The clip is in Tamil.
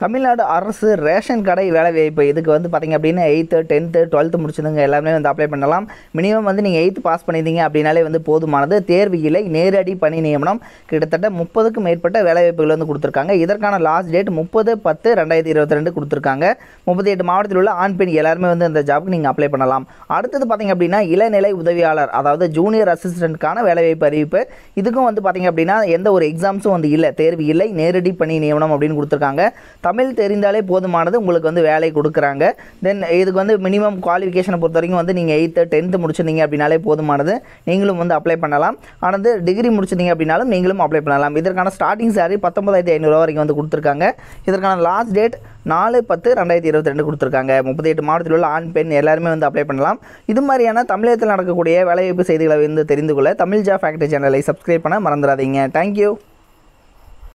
தமிழ்நாடு அரசு ரேஷன் கடை வேலைவாய்ப்பு இதுக்கு வந்து பார்த்தீங்க அப்படின்னா எயித்து டென்த்து டுவெல்த்து முடிச்சதுங்க எல்லாமே வந்து அப்ளை பண்ணலாம் மினிமம் வந்து நீங்கள் எயித்து பாஸ் பண்ணியிருந்தீங்க அப்படின்னாலே வந்து போதுமானது தேர்வு இல்லை நேரடி பணி நியமனம் கிட்டத்தட்ட முப்பதுக்கும் மேற்பட்ட வேலைவாய்ப்புகள் வந்து கொடுத்துருக்காங்க இதற்கான லாஸ்ட் டேட் முப்பது பத்து ரெண்டாயிரத்தி இருபத்தி ரெண்டு கொடுத்துருக்காங்க முப்பத்தி எட்டு மாவட்டத்தில் உள்ள ஆண் பெண் எல்லாருமே வந்து இந்த ஜாபுக்கு நீங்கள் அப்ளை பண்ணலாம் அடுத்தது பார்த்தீங்க அப்படின்னா இளநிலை உதவியாளர் அதாவது ஜூனியர் அசிஸ்டண்ட்கான வேலைவாய்ப்பு அறிவிப்பு இதுக்கும் வந்து பார்த்தீங்க அப்படின்னா எந்த ஒரு எக்ஸாம்ஸும் வந்து இல்லை தேர்வு இல்லை நேரடி பணி நியமனம் அப்படின்னு கொடுத்துருக்காங்க தமிழ் தெரிந்தாலே போதுமானது உங்களுக்கு வந்து வேலை கொடுக்குறாங்க தென் இதுக்கு வந்து மினிமம் குவாலிஃபிகேஷனை பொறுத்த வரைக்கும் வந்து நீங்கள் எயித்து டென்த்து முடிச்சிருந்தீங்க அப்படின்னாலே போதுமானது நீங்களும் வந்து அப்ளை பண்ணலாம் ஆனால் டிகிரி முடிச்சிருந்தீங்க அப்படின்னாலும் நீங்களும் அப்ளை பண்ணலாம் இதற்கான ஸ்டார்டிங் salary பத்தொன்பதாயிரத்தி ஐநூறுரூவா வரைக்கும் வந்து கொடுத்துருக்காங்க இதற்கான லாஸ்ட் டேட் நாலு பத்து ரெண்டாயிரத்தி இருபத்தி ரெண்டு கொடுத்துருக்காங்க முப்பத்தி எட்டு மாவட்டத்தில் உள்ள ஆண் பெண் எல்லாருமே வந்து அப்ளை பண்ணலாம் இது மாதிரியான தமிழகத்தில் நடக்கக்கூடிய வேலைவாய்ப்பு செய்திகளை வந்து தெரிந்து கொள்ள தமிழ் ஜா ஃபேக்டரி சேனலை சப்ஸ்கிரைப் பண்ண மறந்துடாதீங்க தேங்க்யூ